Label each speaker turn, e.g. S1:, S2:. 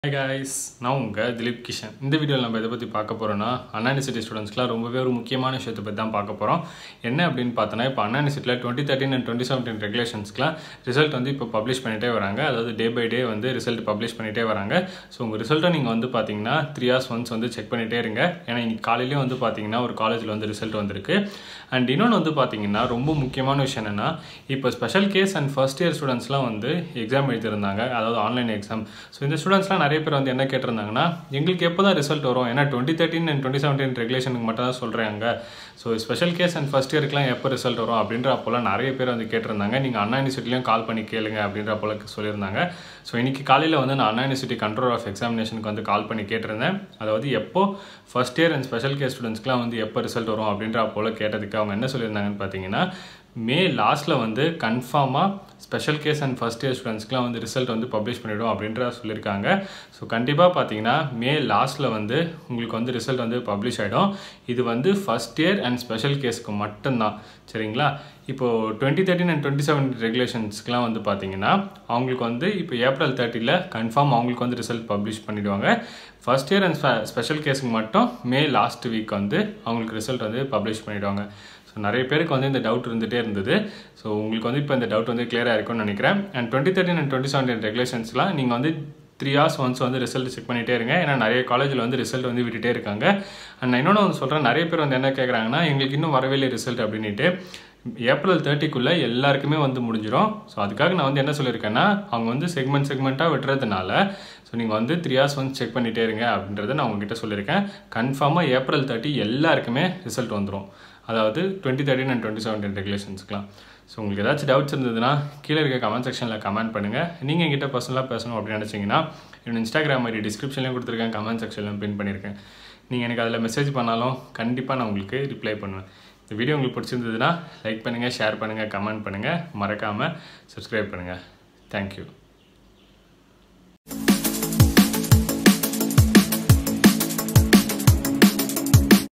S1: hi guys நான் உங்கள் திலீப் கிஷன் இந்த வீடியோவில் நம்ம எதை பற்றி பார்க்க போகிறோன்னா அண்ணா யூனிவர்சிட்டி ஸ்டூடெண்ட்ஸ்க்குலாம் ரொம்பவே ஒரு முக்கியமான விஷயத்தை பற்றி தான் பார்க்க போகிறோம் என்ன அப்படின்னு பார்த்தோன்னா இப்போ அண்ணா யூனிவர்சிட்டியில் twenty thirteen and twenty seventeen ரெகுலேஷன்ஸ்க்குலாம் ரிசல்ட் வந்து இப்போ பப்ளிஷ் பண்ணிகிட்டே வராங்க அதாவது டே பை டே வந்து ரிசல்ட் பப்ளிஷ் பண்ணிகிட்டே வராங்க ஸோ உங்கள் ரிசல்ட்டை நீங்கள் வந்து பார்த்தீங்கன்னா த்ரீ ஹார்ஸ் ஒன்ஸ் வந்து செக் பண்ணிகிட்டே இருங்க ஏன்னா இன்னைக்கு காலையிலேயே வந்து பார்த்தீங்கன்னா ஒரு காலேஜில் வந்து ரிசல்ட் வந்திருக்கு அண்ட் இன்னொன்று வந்து பார்த்தீங்கன்னா ரொம்ப முக்கியமான விஷயம் என்னென்னா இப்போ special case and first year ஸ்டூடெண்ட்ஸ்லாம் வந்து எக்ஸாம் எழுதியிருந்தாங்க அதாவது ஆன்லைன் எக்ஸாம் ஸோ இந்த ஸ்டூடெண்ட்ஸ்லாம் நிறைய பேர் வந்து என்ன கேட்டிருந்தாங்கன்னா எங்களுக்கு எப்போ தான் ரிசல்ட் வரும் ஏன்னா twenty thirteen and twenty seventeen ரெகுலேஷனுக்கு மட்டும் தான் சொல்கிறாங்க so special case and first இயருக்குலாம் எப்போ ரிசல்ட் வரும் அப்படின்ற அப்போலாம் நிறைய பேர் வந்து கேட்டிருந்தாங்க நீங்கள் அண்ணா யூனிவர்சிட்டிலையும் கால் பண்ணி கேளுங்க அப்படின்ற போல சொல்லியிருந்தாங்க ஸோ இன்னைக்கு காலையில் வந்து நான் அண்ணா யூனிவர்சிட்டி கண்ட்ரோல் ஆஃப் எக்ஸாமினேஷனுக்கு வந்து கால் பண்ணி கேட்டிருந்தேன் அதாவது எப்போ first year and special case ஸ்டூடெண்ட்ஸ்க்குலாம் வந்து எப்போ ரிசல்ட் வரும் அப்படின்ற போல கேட்டதுக்கு அவங்க என்ன சொல்லியிருந்தாங்கன்னு பார்த்தீங்கன்னா மே லாஸ்ட்டில் வந்து கன்ஃபார்மாக special case and first year ஸ்டூடெண்ட்ஸ்க்குலாம் வந்து ரிசல்ட் வந்து பப்ளிஷ் பண்ணிவிடும் அப்படின்ற சொல்லியிருக்காங்க ஸோ கண்டிப்பாக பார்த்தீங்கன்னா மே லாஸ்ட்டில் வந்து உங்களுக்கு வந்து ரிசல்ட் வந்து பப்ளிஷ் ஆகிடும் இது வந்து ஃபஸ்ட் இயர் அண்ட் ஸ்பெஷல் கேஸ்க்கு மட்டும்தான் சரிங்களா இப்போது twenty thirteen and twenty seven ரெகுலேஷன்ஸ்க்குலாம் வந்து பார்த்தீங்கன்னா அவங்களுக்கு வந்து இப்போ ஏப்ரல் தேர்ட்டியில் கன்ஃபார்ம் அவங்களுக்கு வந்து ரிசல்ட் பப்ளிஷ் பண்ணிவிடுவாங்க ஃபஸ்ட் இயர் அண்ட் ஸ்பெஷல் கேஸுக்கு மட்டும் மே லாஸ்ட் வீக் வந்து அவங்களுக்கு ரிசல்ட் வந்து பப்ளிஷ் பண்ணிவிடுவாங்க ஸோ நிறைய பேருக்கு வந்து இந்த டவுட் இருந்துகிட்டே இருந்தது ஸோ உங்களுக்கு வந்து இப்போ இந்த டவுட் வந்து கிளியராக இருக்கும்னு நினைக்கிறேன் and twenty thirteen and twenty seventeen ரெகுலேஷன்ஸ்லாம் நீங்கள் வந்து த்ரீ ஹார்ஸ் ஒன்ஸ் வந்து ரிசல்ட் செக் பண்ணிகிட்டே இருங்க ஏன்னா நிறைய காலேஜில் வந்து ரிசல்ட் வந்து விட்டுட்டே இருக்காங்க அண்ட் நான் இன்னொன்று வந்து சொல்கிறேன் நிறைய பேர் வந்து என்ன கேட்குறாங்கன்னா எங்களுக்கு இன்னும் வரவே இல்லை ரிசல்ட் அப்படின்ட்டு ஏப்ரல் தேர்ட்டிக்குள்ளே எல்லாருக்குமே வந்து முடிஞ்சிடும் ஸோ அதுக்காக நான் வந்து என்ன சொல்லியிருக்கேன்னா அவங்க வந்து செக்மெண்ட் செக்மெண்ட்டாக விட்டுறதுனால ஸோ நீங்கள் வந்து த்ரீ ஹார்ஸ் வந்து செக் பண்ணிகிட்டே இருங்க அப்படின்றத நான் உங்ககிட்ட சொல்லியிருக்கேன் கன்ஃபார்மாக ஏப்ரல் தேர்ட்டி எல்லாருக்குமே ரிசல்ட் வந்துடும் அதாவது twenty thirteen and twenty seventeen ரெகுலேஷன்ஸ்க்குலாம் ஸோ உங்களுக்கு ஏதாச்சும் டவுட்ஸ் இருந்ததுன்னா கீழே இருக்க கமெண்ட் செக்ஷனில் கமெண்ட் பண்ணுங்கள் நீங்கள் எங்கிட்ட பர்சனலாக பேசணும் அப்படின்னு நினச்சிங்கன்னா என்னோட இன்ஸ்டாகிராம் ஐடி டிஸ்கிரிப்ஷன்லேயும் கொடுத்துருக்கேன் கமெண்ட் செக்ஷன்லையும் பின் பண்ணியிருக்கேன் நீங்கள் எனக்கு அதில் மெசேஜ் பண்ணாலும் கண்டிப்பாக நான் உங்களுக்கு ரிப்ளை பண்ணுவேன் இந்த வீடியோ உங்களுக்கு பிடிச்சிருந்ததுன்னா லைக் பண்ணுங்கள் ஷேர் பண்ணுங்கள் கமெண்ட் பண்ணுங்கள் மறக்காமல் சப்ஸ்கிரைப் பண்ணுங்கள் தேங்க்யூ